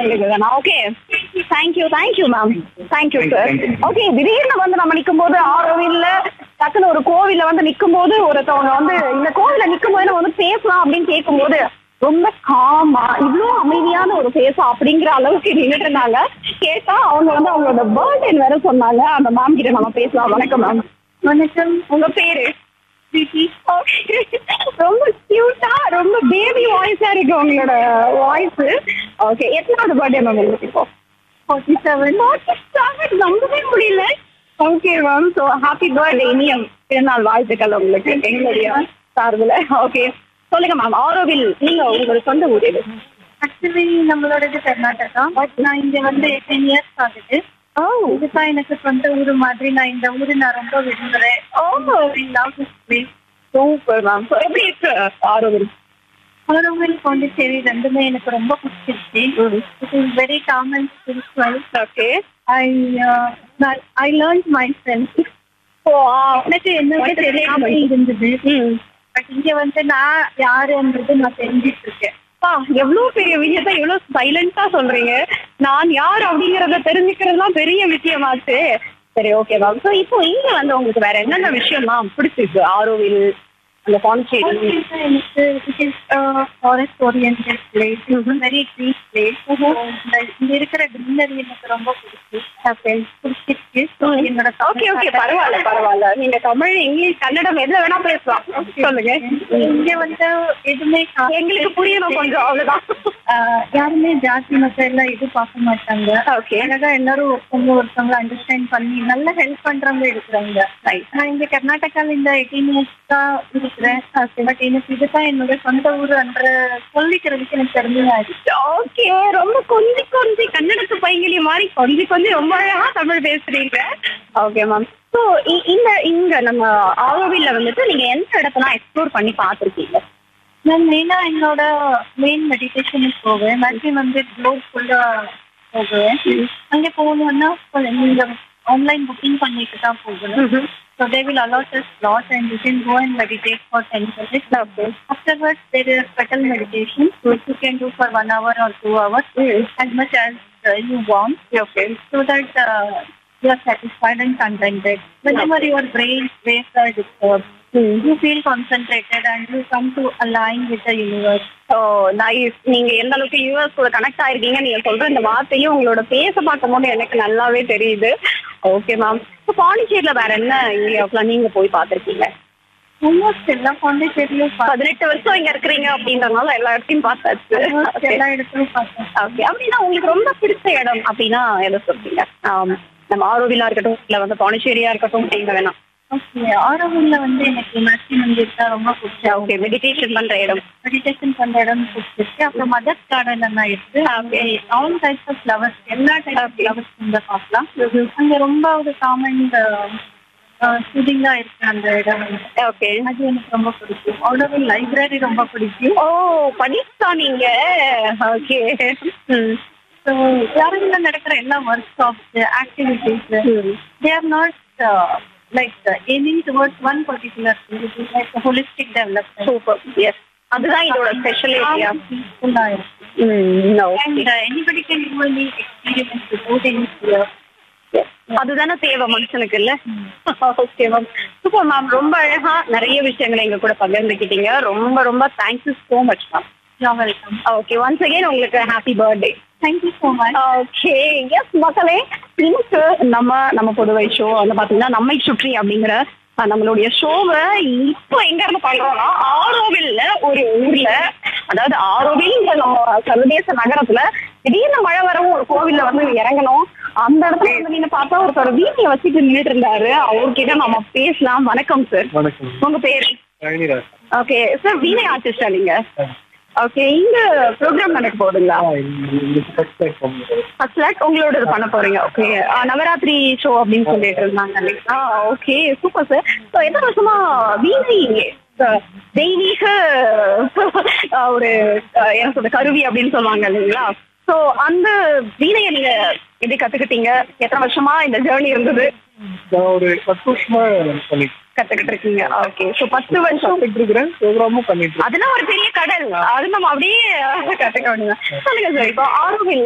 உங்களுக்கு தானா okay thank you thank you ma'am thank you sir Thank you. Okay திடீர்னு வந்து நம்ம நிற்கும் போது ஆரோவில்ல டக்குன்னு ஒரு கோவில்ல வந்து நிற்கும் போது ஒருத்தவங்க வந்து இந்த கோவில்ல நிற்கும் போது நம்ம வந்து பேசலாம் அப்படின்னு கேட்கும்போது ரொம்ப காமா இவ்வளோ அமைதியான ஒரு பேசா அப்படிங்கிற அளவுக்கு நின்றுட்டு இருந்தாங்க கேட்டா அவங்க வந்து அவங்களோட பர்த்டே வேற சொன்னாங்க அந்த மேம் கிட்ட நம்ம பேசலாம் வணக்கம் மேம் வணக்கம் உங்க பேரு Okay. ரொம்ப கியூட்டா ரொம்ப பேபி வாய்ஸா இருக்கு உங்களோட வாய்ஸ் ஓகே எத்தனாவது பர்த்டே மேம் உங்களுக்கு இப்போ ஃபார்ட்டி செவன் நம்பவே முடியல okay ma'am so happy birthday இனியம் பிறநாள் வாழ்த்துக்கள் உங்களுக்கு எங்களுடைய சார்பில் ஓகே சொல்லுங்க மேம் ஆரோவில் நீங்க உங்களோட சொந்த ஊர் எது ஆக்சுவலி நம்மளோடது கர்நாடகா பட் நான் இங்க வந்து எயிட்டீன் இயர்ஸ் ஆகுது ஓ இதுதான் எனக்கு சொந்த ஊரு மாதிரி நான் இந்த ஊரு நான் ரொம்ப விரும்புறேன் oh love this place super ma'am so எப்படி இருக்கு ஆரோவில் ஆரோவில் பாண்டிச்சேரி ரெண்டுமே எனக்கு ரொம்ப பிடிச்சிருச்சு it is very calm and spiritual okay I I learn myself oh எனக்கு என்னோட தெரியாம இருந்தது ம் பட் இங்க வந்து நான் யாருன்றது நான் தெரிஞ்சிட்டு இருக்கேன் அப்பா எவ்வளவு பெரிய விஷயத்த எவ்வளவு சைலண்டா சொல்றீங்க நான் யார் அப்படிங்கறத தெரிஞ்சுக்கிறதுலாம் பெரிய விஷயமாச்சு சரி ஓகே மேம் ஸோ இப்போ இங்க வந்து உங்களுக்கு வேற என்னென்ன விஷயம்லாம் பிடிச்சிருக்கு ஆரோவில் அந்த பாண்டிச்சேரி எனக்கு it is forest oriented place very green place இங்க இருக்கிற கிரீனரி எனக்கு ரொம்ப பிடிச்சி பிடிச்சிருக்கு So, என்னோட ஓகே ஓகே பரவாயில்ல பரவாயில்ல நீங்க தமிழ் இங்கிலீஷ் கன்னடம் எதுல வேணா பேசலாம் சொல்லுங்க இங்க வந்து எதுவுமே கா- எங்களுக்கு புரியணும் கொஞ்சம் அவ்வளவுதான் ஆஹ் யாருமே ஜாதி மதம் எல்லாம் எதுவும் பார்க்க மாட்டாங்க ஓகே அழகா எல்லாரும் ஒருத்தவங்க ஒருத்தவங்க அண்டர்ஸ்டாண்ட் பண்ணி நல்ல ஹெல்ப் பண்றவங்க இருக்கிறாங்க நான் இங்க கர்நாடகால இந்த எயிட்டீன் இயர்ஸ் தான் இருக்கிறேன் பட் எனக்கு இதுதான் என்னோட சொந்த ஊருன்ற சொல்லிக்கிறதுக்கு எனக்கு பெருமையா இருக்கு ஓகே ரொம்ப கொஞ்சி கொஞ்சி கன்னடத்து பைங்கிலி மாதிரி கொஞ்சி கொஞ்சி ரொம்ப அழகா தமிழ் பேசுறீங்க ஓகே மேம் ஸோ இந்த இங்க நம்ம ஆரோவில்ல வந்துட்டு நீங்க எந்த இடத்தெல்லாம் எக்ஸ்ப்ளோர் பண்ணி பார்த்துருக்கீங்க நான் மெயினா என்னோட மெயின் மெடிடேஷனுக்கு போவேன் மேக்ஸிமம் வந்து க்ளோஸ்க்குள்ள போவேன் அங்கே போகணும்னா நீங்க ஆன்லைன் புக்கிங் பண்ணிட்டு தான் போகணும் so they will allot us slot and you can go and meditate for ten minutes okay Afterwards, there is special meditation which you can do for one hour or two hours as much as uh, you want okay so that uh, you are satisfied and contented. Whenever your brain waves are disturbed, you feel concentrated and you come to align with the universe. So nice நீங்க எந்த அளவுக்கு US கூட connect ஆயிருக்கீங்க நீங்க சொல்ற இந்த வார்த்தையும் உங்களோட பேச பார்க்கும்போது எனக்கு நல்லாவே தெரியுது ஓகே மேம் இப்போ பாண்டிச்சேரியில வேற என்ன ஏரியாவுக்குலாம் நீங்க போய் பார்த்துருக்கீங்க Almost எல்லா பாண்டிச்சேரியும் பார்த்தேன். பதினெட்டு வருஷம் இங்க இருக்கிறீங்க அப்படின்றதுனால எல்லா இடத்தையும் பார்த்தாச்சு Almost Okay. எல்லா இடத்துலயும் பார்த்தேன். ஓகே அப்படின்னா உங்களுக்கு ரொம்ப பிடிச்ச இடம் அப்படின்னா எதை சொல்றீங்க ஆம், நம்ம ஆரோவிலா இருக்கட்டும் இல்ல வந்து பாண்டிச்சேரியா இருக்கட்டும் எங்க வேணா Okay, ஆரோவில்ல வந்து எனக்கு மீனாட்சி மந்திர் தான் ரொம்ப பிடிச்ச ஓகே மெடிடேஷன் பண்ற இடம் மெடிடேஷன் பண்ற இடம் பிடிச்சிருக்கு அப்புறம் மதர்ஸ் கார்டன் எல்லாம் இருக்கு அங்கே ஆல் டைப்ஸ் ஆஃப் ஃப்ளவர்ஸ் எல்லா டைப் ஆஃப் ஃப்ளவர்ஸ் இங்க பார்க்கலாம் அங்க ரொம்ப ஒரு காமன் சூதிங்கா இருக்கு அந்த இடம் ஓகே அது எனக்கு ரொம்ப பிடிக்கும் அவ்வளவு லைப்ரரி ரொம்ப பிடிக்கும் ஓ படிச்சா நீங்க ஓகே ஸோ யாருங்க நடக்கிற எல்லா workshops activities they are not like எனிங் towards one particular like holistic development super yes அதுதான் இதோட ஸ்பெஷல் ஏரியா பீஸ்ஃபுல்லா இருக்கு And uh, anybody can do any experiment without any fear. அதுதானே தேவை மனுஷனுக்கு இல்ல ஓகே மேம் சூப்பர் மேம் ரொம்ப அழகா நிறைய விஷயங்களை எங்க கூட பகிர்ந்துக்கிட்டீங்க ரொம்ப ரொம்ப thank you so much ma'am You're welcome. Okay once again உங்களுக்கு happy birthday Thank you so much. Okay yes மக்களே இன்னைக்கு நம்ம நம்ம புதுவை ஷோ வந்து பாத்தீங்கன்னா நம்மை சுற்றி அப்படிங்கிற அஹ், நம்மளுடைய ஷோவை இப்போ எங்க இருந்து பண்றோம்னா ஆரோவில்ல ஒரு ஊர்ல அதாவது ஆரோவில்ங்கிற நம்ம சர்வதேச நகரத்துல திடீர்னு மழை வரவும் ஒரு கோவில்ல வந்து இறங்கணும் அந்த இடத்துல வந்து நீங்க பார்த்தா ஒருத்தர் வீட்டையை வச்சுட்டு நின்றுட்டு இருந்தாரு அவர்கிட்ட நம்ம பேசலாம் வணக்கம் சார் வணக்கம் உங்க பேரு ரவினிராஜ் ஓகே சார் வீணை ஆர்டிஸ்டா நீங்க ஓகே இங்க ப்ரோக்ராம் நடக்க போகுதுங்களா ஃபர்ஸ்ட் லேக் உங்களோட இது பண்ண போறீங்க ஓகே நவராத்திரி ஷோ அப்படின்னு சொல்லிட்டு இருந்தாங்க இல்லைங்களா ஓகே சூப்பர் சார் ஸோ எத்தனை வருஷமா வீணை அஹ், தெய்வீக அஹ், ஒரு அஹ், என்ன சொல்ற கருவி அப்படின்னு சொல்லுவாங்க இல்லைங்களா ஸோ அந்த வீணையை நீங்க எப்படி கத்துக்கிட்டீங்க எத்தனை வருஷமா இந்த ஜேர்னி இருந்தது நான் ஒரு பத்து வருஷமா பண்ணிட்டு கத்துக்கிட்டு இருக்கீங்க ஓகே ஸோ பத்து வருஷம் கத்துக்கிட்டு இருக்கிறேன் ப்ரோக்ராமும் பண்ணிட்டு இருக்கேன். அதெல்லாம் ஒரு பெரிய கடல் அது நம்ம அப்படியே கத்துக்க வேண்டியது சொல்லுங்க சார் இப்போ ஆரோவில்